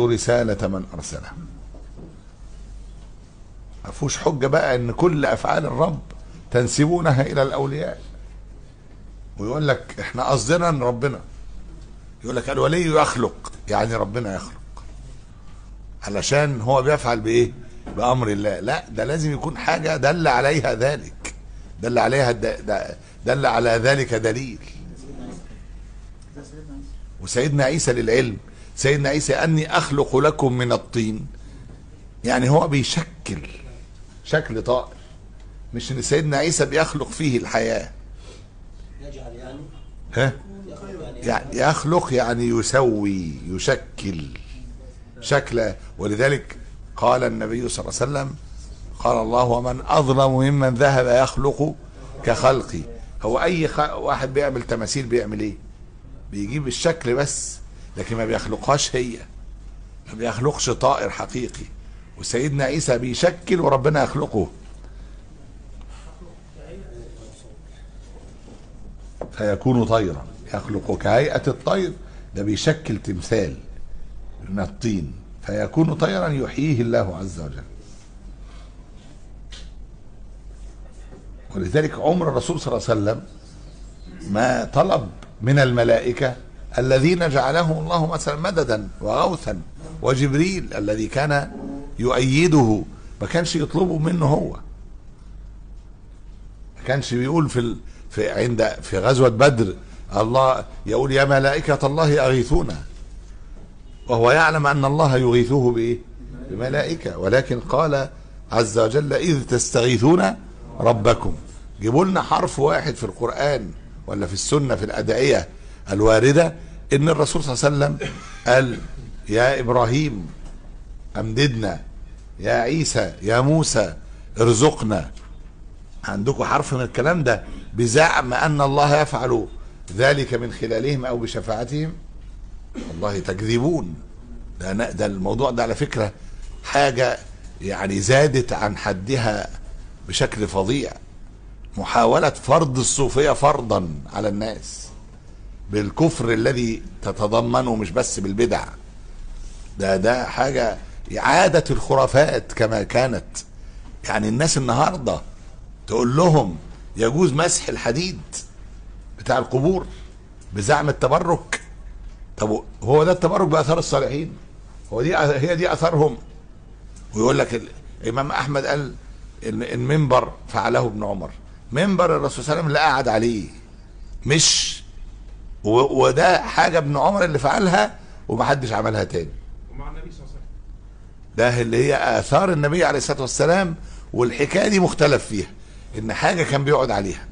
رسالة من أرسله ما فيهوش حجة بقى إن كل أفعال الرب تنسبونها إلى الأولياء ويقول لك إحنا قصدنا إن ربنا يقول لك الولي يخلق يعني ربنا يخلق علشان هو بيفعل بإيه؟ بأمر الله لا ده لازم يكون حاجة دل عليها ذلك دل عليها د- دل على ذلك دليل وسيدنا عيسى للعلم سيدنا عيسى أني أخلق لكم من الطين يعني هو بيشكل شكل طائر مش ان سيدنا عيسى بيخلق فيه الحياة يجعل يعني ها يخلق يعني يعني يخلق يعني يسوي يشكل شكل ولذلك قال النبي صلى الله عليه وسلم قال الله ومن أظلم ممن ذهب يخلق كخلقي هو أي خ... واحد بيعمل تماثيل بيعمل إيه بيجيب الشكل بس لكن ما بيخلقهاش هي ما بيخلقش طائر حقيقي وسيدنا عيسى بيشكل وربنا يخلقه فيكون طيرا يخلق كهيئة الطير ده بيشكل تمثال من الطين فيكون طيرا يحييه الله عز وجل ولذلك عمر الرسول صلى الله عليه وسلم ما طلب من الملائكة الذين جعلهم الله مثلا مددا وغوثا وجبريل الذي كان يؤيده ما كانش يطلبه منه هو ما كانش بيقول في ال... في عند في غزوة بدر الله يقول يا ملائكة الله أغيثونا وهو يعلم أن الله يغيثه بإيه؟ بملائكة ولكن قال عز وجل إذ تستغيثون ربكم جيبوا لنا حرف واحد في القرآن ولا في السنة في الأدعية الواردة إن الرسول صلى الله عليه وسلم قال يا إبراهيم أمددنا يا عيسى يا موسى ارزقنا عندكم حرف من الكلام ده بزعم أن الله يفعل ذلك من خلالهم أو بشفاعتهم والله تكذبون ده, ده الموضوع ده على فكرة حاجة يعني زادت عن حدها بشكل فظيع محاولة فرض الصوفية فرضا على الناس بالكفر الذي تتضمنه مش بس بالبدع ده ده حاجة إعادة الخرافات كما كانت يعني الناس النهاردة تقول لهم يجوز مسح الحديد بتاع القبور بزعم التبرك طب هو ده التبرك بآثار الصالحين هو دي هي دي أثرهم ويقول لك الإمام أحمد قال إن المنبر فعله ابن عمر منبر الرسول صلى الله عليه وسلم اللي قعد عليه مش و- وده حاجة ابن عمر اللي فعلها ومحدش عملها تاني ومع النبي صلى الله عليه وسلم ده اللي هي آثار النبي عليه الصلاة والسلام والحكاية دي مختلف فيها إن حاجة كان بيقعد عليها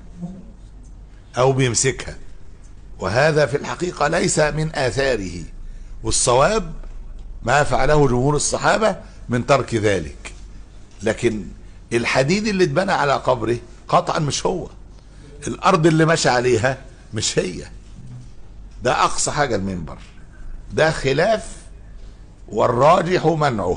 أو بيمسكها وهذا في الحقيقة ليس من آثاره والصواب ما فعله جمهور الصحابة من ترك ذلك لكن الحديد اللي اتبنى على قبره قطعا مش هو الأرض اللي مشى عليها مش هي ده أقصى حاجة المنبر ده خلاف والراجح منعه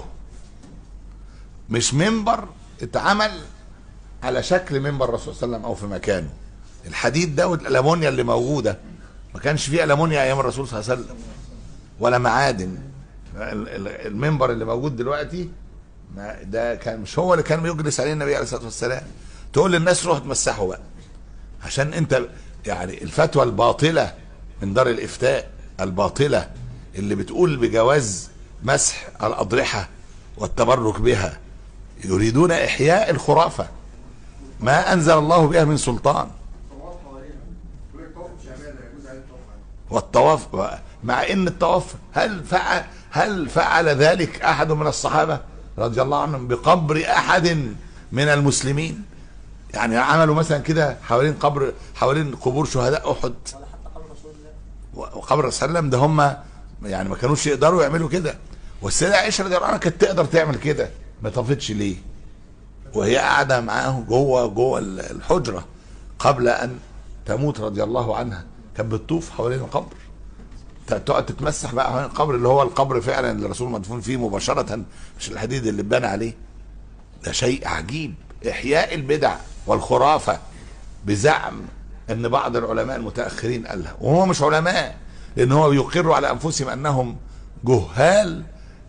مش منبر اتعمل على شكل منبر الرسول صلى الله عليه وسلم او في مكانه الحديد ده والالمونيا اللي موجوده ما كانش فيه المونيا ايام الرسول صلى الله عليه وسلم ولا معادن ال- ال- المنبر اللي موجود دلوقتي ما- ده كان مش هو اللي كان بيجلس عليه النبي عليه الصلاه والسلام تقول للناس روح تمسحه بقى عشان انت يعني الفتوى الباطله من دار الافتاء الباطله اللي بتقول بجواز مسح الاضرحه والتبرك بها يريدون احياء الخرافه ما انزل الله بها من سلطان طواف حواليها يقول لك طواف مش عباده يجوز عليه الطواف عادي. والطواف مع ان الطواف هل فعل هل فعل ذلك احد من الصحابه رضي الله عنهم بقبر احد من المسلمين يعني عملوا مثلا كده حوالين قبر حوالين قبور شهداء احد ولا حتى قول رسول الله وقبر الرسول صلى الله عليه وسلم ده هم يعني ما كانوش يقدروا يعملوا كده والسيده عائشه رضي الله عنها كانت تقدر تعمل كده ما طافتش ليه وهي قاعده معاه جوه جوه الحجره قبل ان تموت رضي الله عنها كانت بتطوف حوالين القبر ت- تقعد تتمسح بقى حوالين القبر اللي هو القبر فعلا اللي الرسول مدفون فيه مباشره مش الحديد اللي اتبنى عليه ده شيء عجيب احياء البدع والخرافه بزعم ان بعض العلماء المتاخرين قالها وهم مش علماء لان هو يقروا على انفسهم انهم جهال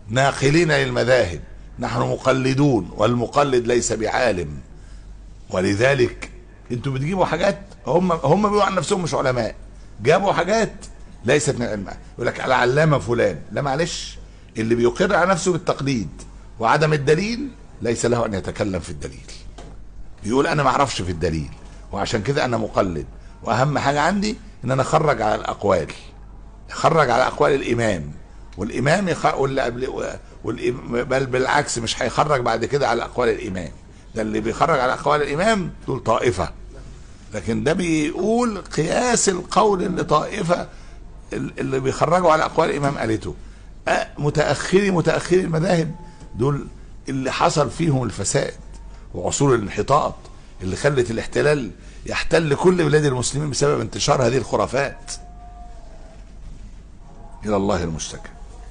ناقلين للمذاهب نحن مقلدون والمقلد ليس بعالم ولذلك انتوا بتجيبوا حاجات هم هم بيقولوا عن نفسهم مش علماء جابوا حاجات ليست من العلم يقول لك العلامه فلان لا معلش اللي بيقر على نفسه بالتقليد وعدم الدليل ليس له ان يتكلم في الدليل يقول انا ما اعرفش في الدليل وعشان كده انا مقلد واهم حاجه عندي ان انا اخرج على الاقوال اخرج على اقوال الامام والامام يخ... واللي قبل والإم... بل بالعكس مش هيخرج بعد كده على اقوال الامام ده اللي بيخرج على اقوال الامام دول طائفه لكن ده بيقول قياس القول اللي طائفه اللي بيخرجوا على اقوال الامام قالته أه متاخري متاخري المذاهب دول اللي حصل فيهم الفساد وعصور الانحطاط اللي خلت الاحتلال يحتل كل بلاد المسلمين بسبب انتشار هذه الخرافات الى الله المشتكى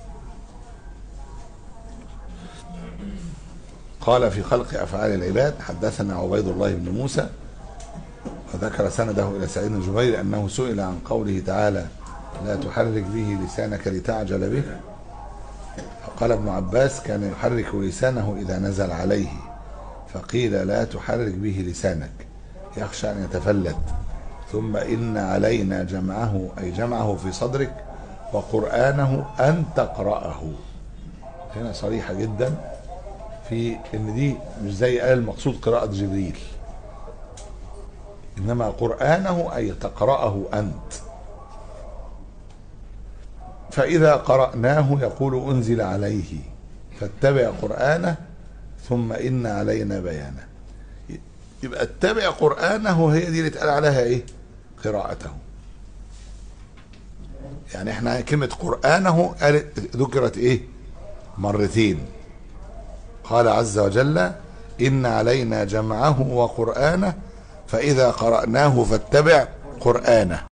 قال في خلق افعال العباد حدثنا عبيد الله بن موسى وذكر سنده الى سعيد بن جبير انه سئل عن قوله تعالى لا تحرك به لسانك لتعجل به فقال ابن عباس كان يحرك لسانه اذا نزل عليه فقيل لا تحرك به لسانك يخشى ان يتفلت ثم ان علينا جمعه اي جمعه في صدرك وقرانه ان تقراه هنا صريحه جدا في ان دي مش زي قال المقصود قراءه جبريل انما قرانه اي تقراه انت فاذا قراناه يقول انزل عليه فاتبع قرانه ثم ان علينا بيانه يبقى اتبع قرانه هي دي اللي اتقال عليها ايه قراءته يعني احنا كلمه قرانه قالت ذكرت ايه مرتين قال عز وجل ان علينا جمعه وقرانه فاذا قراناه فاتبع قرانه